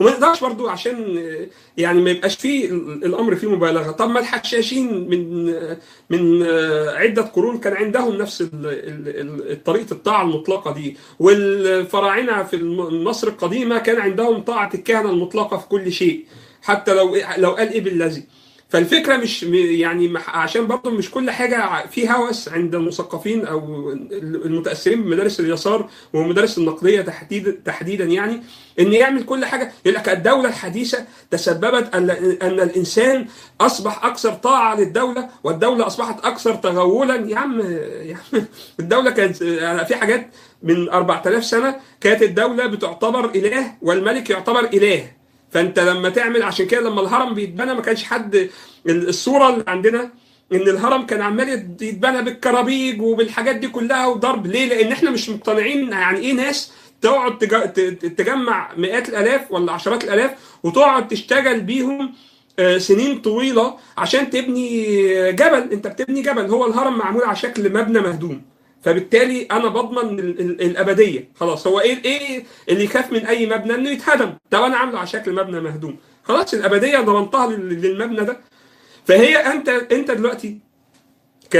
وما نقدرش برضو عشان آه، يعني ما يبقاش فيه ال- الامر فيه مبالغه طب ما الحشاشين من آه، من آه، عده قرون كان عندهم نفس ال- ال- ال- طريقه الطاعه المطلقه دي والفراعنه في الم- مصر القديمه كان عندهم طاعه الكهنه المطلقه في كل شيء حتى لو لو قال ايه بالذي فالفكره مش م- يعني مح- عشان برضه مش كل حاجه في هوس عند المثقفين او المتاثرين بمدارس اليسار والمدارس النقديه تحديدا تحديدا يعني ان يعمل كل حاجه يقول لك الدوله الحديثه تسببت ان ان الانسان اصبح اكثر طاعه للدوله والدوله اصبحت اكثر تغولا يا عم يا عم الدوله كانت في حاجات من 4000 سنه كانت الدوله بتعتبر اله والملك يعتبر اله فانت لما تعمل عشان كده لما الهرم بيتبنى ما كانش حد الصوره اللي عندنا ان الهرم كان عمال يتبنى بالكرابيج وبالحاجات دي كلها وضرب ليه؟ لان احنا مش مقتنعين يعني ايه ناس تقعد تج- ت- تجمع مئات الالاف ولا عشرات الالاف وتقعد تشتغل بيهم آه، سنين طويله عشان تبني جبل انت بتبني جبل هو الهرم معمول على شكل مبنى مهدوم فبالتالي انا بضمن ال- ال- الابديه خلاص هو ايه ايه اللي يخاف من اي مبنى انه يتهدم طب انا عامله على شكل مبنى مهدوم خلاص الابديه ضمنتها لل- للمبنى ده فهي انت انت دلوقتي ك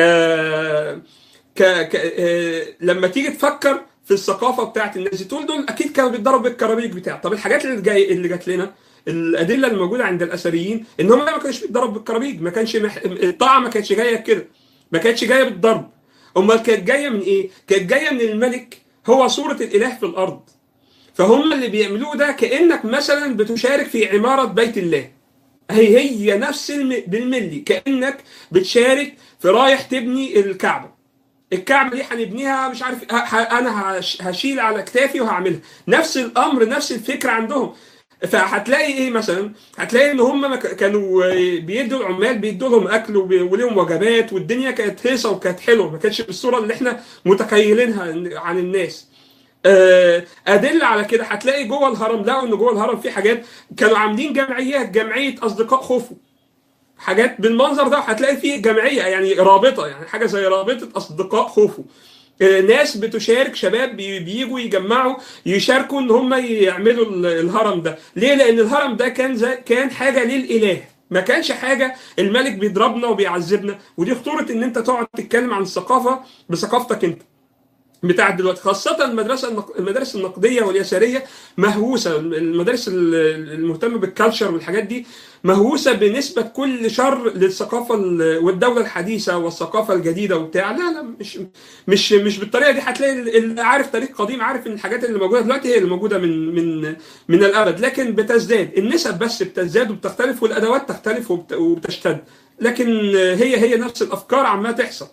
ك, ك... آه، لما تيجي تفكر في الثقافه بتاعت الناس دي تقول دول اكيد كانوا بيتضربوا بالكرابيج بتاع طب الحاجات اللي جاي اللي جات لنا الادله الموجوده عند الاثريين ان هم ما كانوش بيتضربوا بالكرابيج ما كانش مح... الطاعه ما كانتش جايه كده ما كانتش جايه بالضرب امال كانت جايه من ايه؟ كانت جايه من الملك هو صوره الاله في الارض فهم اللي بيعملوه ده كانك مثلا بتشارك في عماره بيت الله هي هي نفس الم... بالملي كانك بتشارك في رايح تبني الكعبه الكعبه دي هنبنيها مش عارف ه... ه... انا هش... هشيل على كتافي وهعملها نفس الامر نفس الفكره عندهم فهتلاقي ايه مثلا هتلاقي ان هم ما ك- كانوا آه، بيدوا العمال بيدوا لهم اكل وبي- وليهم وجبات والدنيا كانت هيصه وكانت حلوه ما كانتش بالصوره اللي احنا متخيلينها عن الناس آه، ادله على كده هتلاقي جوه الهرم لقوا ان جوه الهرم في حاجات كانوا عاملين جمعيات جمعيه اصدقاء خوفو حاجات بالمنظر ده هتلاقي فيه جمعيه يعني رابطه يعني حاجه زي رابطه اصدقاء خوفو آه، ناس بتشارك شباب بي- بيجوا يجمعوا يشاركوا ان هم يعملوا ال- الهرم ده ليه لان الهرم ده كان زي كان حاجه للاله ما كانش حاجه الملك بيضربنا وبيعذبنا ودي خطوره ان انت تقعد تتكلم عن الثقافه بثقافتك انت بتاعت دلوقتي خاصة المدرسة النق... المدارس النقدية واليسارية مهووسة المدارس ال- المهتمة بالكالتشر والحاجات دي مهووسة بنسبة كل شر للثقافة ال- والدولة الحديثة والثقافة الجديدة وبتاع لا لا مش مش مش بالطريقة دي هتلاقي ال- اللي عارف تاريخ قديم عارف ان الحاجات اللي موجودة دلوقتي هي اللي موجودة من من من الأبد لكن بتزداد النسب بس بتزداد وبتختلف والأدوات تختلف وبت... وبتشتد لكن هي هي نفس الأفكار عمالة تحصل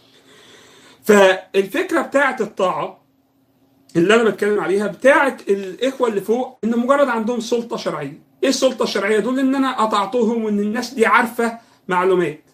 فالفكره بتاعت الطاعه اللي انا بتكلم عليها بتاعت الاخوه اللي فوق ان مجرد عندهم سلطه شرعيه ايه السلطه الشرعيه دول ان انا اطعتهم وان الناس دي عارفه معلومات